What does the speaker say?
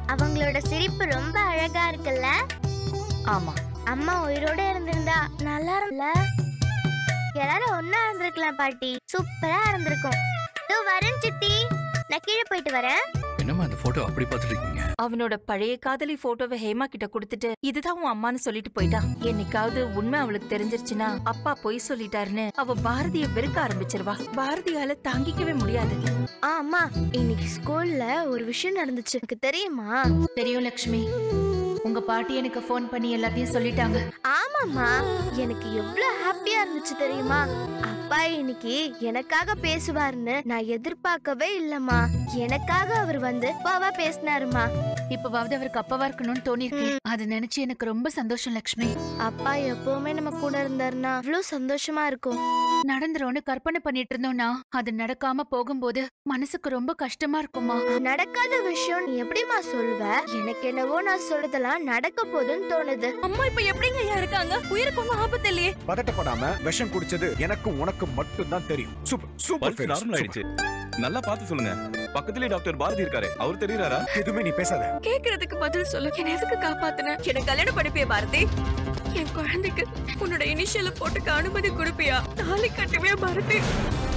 அவங்களோட சிரிப்பு ரொம்ப அழகா இருக்குல்ல ஆமா அம்மா உயிரோட இருந்திருந்தா நல்லா இருக்கும்ல எல்லாரும் ஒண்ணா இருந்திருக்கலாம் பாட்டி சூப்பரா இருந்திருக்கும் இதோ வரேன் சித்தி நான் கீழே போயிட்டு வரேன் என்னம்மா அந்த போட்டோ அப்படி பார்த்துட்டு இருக்கீங்க அவனோட பழைய காதலி போட்டோவை ஹேமா கிட்ட கொடுத்துட்டு இதுதான் உன் அம்மான்னு சொல்லிட்டு போயிட்டா என்னைக்காவது உண்மை அவளுக்கு தெரிஞ்சிருச்சுன்னா அப்பா பொய் சொல்லிட்டாருன்னு அவ பாரதிய வெறுக்க ஆரம்பிச்சிருவா பாரதியால தாங்கிக்கவே முடியாது ஆ அம்மா இன்னைக்கு ஸ்கூல்ல ஒரு விஷயம் நடந்துச்சு எனக்கு தெரியுமா தெரியும் லக்ஷ்மி உங்க பாட்டி எனக்கு ஃபோன் பண்ணி எல்லாத்தையும் சொல்லிட்டாங்க ஆமாம்மா எனக்கு எவ்வளவு ஹாப்பியா இருந்துச்சு தெரியுமா அப்பா இன்னைக்கு எனக்காக பேசுவாருன்னு நான் எதிர்பார்க்கவே இல்லம்மா எனக்காக அவர் வந்து அப்பாவா பேசினாருமா இப்பவாவது அவருக்கு அப்பவா இருக்கணும்னு தோணிருக்கு அது நினைச்சு எனக்கு ரொம்ப சந்தோஷம் லக்ஷ்மி அப்பா எப்பவுமே நம்ம கூட இருந்தாருன்னா அவ்வளவு சந்தோஷமா இருக்கும் நடந்துரும்னு கற்பனை பண்ணிட்டு இருந்தோம்னா அது நடக்காம போகும்போது மனசுக்கு ரொம்ப கஷ்டமா இருக்குமா நடக்காத விஷயம் நீ எப்படிம்மா சொல்லுவ எனக்கு என்னவோ நான் சொல்றதெல்லாம் நடக்க போகுதுன்னு தோணுது அம்மா இப்ப எப்படிங்க ஐயா இருக்காங்க உயிருக்கு ஒன்றும் ஆபத்து இல்லையே பதட்டப்படாம விஷம் குடிச்சது எனக்கும் உனக்கும் மட்டும் தான் தெரியும் super super pulse face, normal ஆயிடுச்சு நல்லா பார்த்து சொல்லுங்க பக்கத்துலயே டாக்டர் பாரதி இருக்காரு அவர் தெரியறாரா சூப்பர். எதுவுமே நீ பேசாத கேக்குறதுக்கு பதில் சொல்லு என்ன எதுக்கு காப்பாத்துன என்ன கல்யாணம் படிப்பிய பாரதி என் குழந்தைக்கு உன்னோட இனிஷியல போட்டுக்க அனுமதி கொடுப்பியா தாலி கட்டுவியா பாரதி